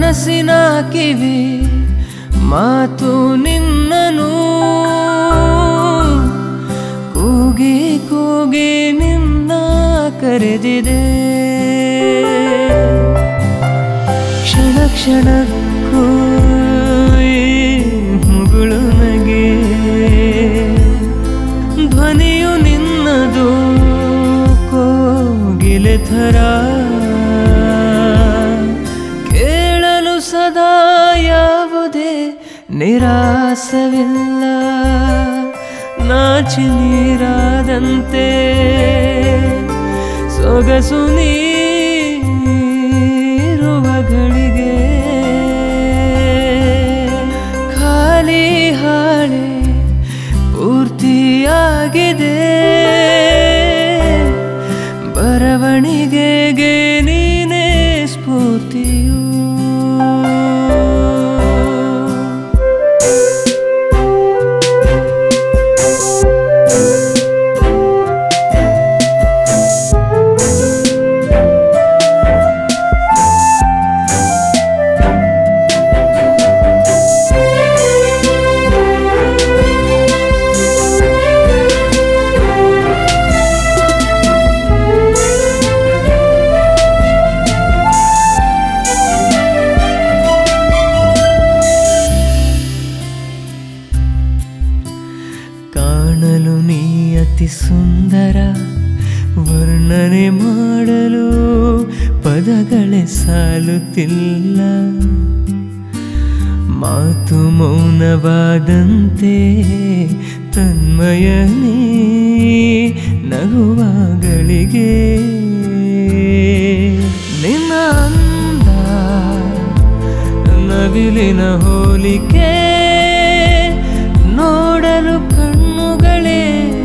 ಮನಸ್ಸಿನ ಕಿವಿ ಮಾತು ನಿನ್ನನು ಕೂಗಿ ಕೂಗಿ ನಿನ್ನ ಕರೆದಿದೆ ಕ್ಷಣ ಕ್ಷಣಕ್ಕೂ ಈ ಮುಗುಳು ನಗೆ ಧ್ವನಿಯು ನಿನ್ನದು ಕೋಗಿಲೆ ಥರ ಕೇಳಲು ಸದಾ ಯಾವುದೇ ನಿರಾಸವಿಲ್ಲ ನಾಚಿ ನೀರಾದಂತೆ ಸೊಗಸು ನೀರುವ ಗಳಿಗೆ ಖಾಲಿ ಹಾಳೆ ಪೂರ್ತಿಯಾಗಿದೆ ಬರವಣಿಗೆಗೆ ನೀನೇ ಸ್ಫೂರ್ತಿಯು ಕಾಣಲು ನೀ ಅತಿ ಸುಂದರ ವರ್ಣನೆ ಮಾಡಲು ಪದಗಳೇ ಸಾಲುತ್ತಿಲ್ಲ ಮಾತು ಮೌನವಾದಂತೆ ತನ್ಮಯನೇ ನಗುವಾಗಳಿಗೆ ನಿನ್ನ ಅಂದ ನವಿಲಿನ ಹೋಲಿಕೆ ನೋಡಲು ಕಣ್ಣುಗಳೇ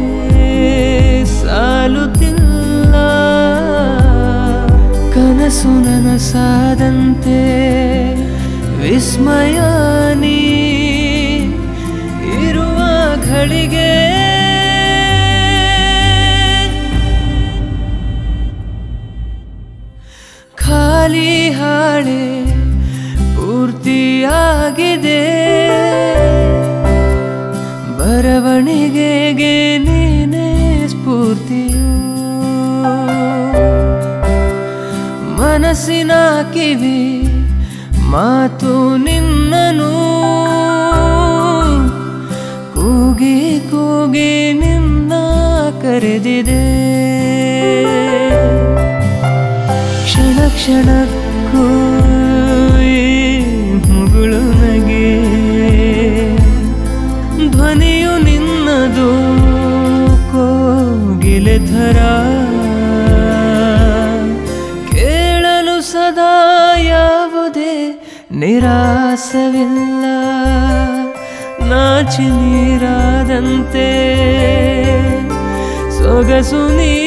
ಸಾಲುತ್ತಿಲ್ಲ ಕನಸು ನನಸಾದಂತೆ ವಿಸ್ಮಯ ನೀ ಇರುವ ಘಳಿಗೆ ಖಾಲಿ ಹಾಳೆ ಪೂರ್ತಿಯಾಗಿದೆ ಬರವಣಿಗೆಗೆ ನೀನೇ ಸ್ಫೂರ್ತಿಯು ಮನಸ್ಸಿನ ಕಿವಿ ಮಾತು ನಿನ್ನನು ಕೂಗಿ ಕೂಗಿ ನಿನ್ನ ಕರೆದಿದೆ ಕ್ಷಣ ಕ್ಷಣಕ್ಕೂ ಈ ಮುಗುಳು ನಗೆ ಧ್ವನಿಯು ನಿನ್ನದು ಕೋಗಿಲೆ ಥರ ಕೇಳಲು ಸದಾ ಯಾವುದೇ ನಿರಾಸವಿಲ್ಲ ನಾಚಿ ನೀರಾದಂತೆ ಸೊಗಸು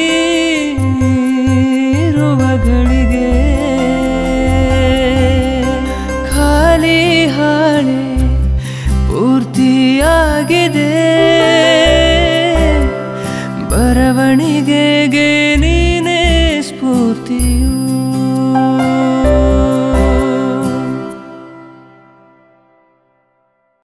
ನೀರುವ ಗಳಿಗೆ ಖಾಲಿ ಹಾಳೆ ಪೂರ್ತಿಯಾಗಿದೆ ಬರವಣಿಗೆಗೆ ನೀನೇ ಸ್ಫೂರ್ತಿಯು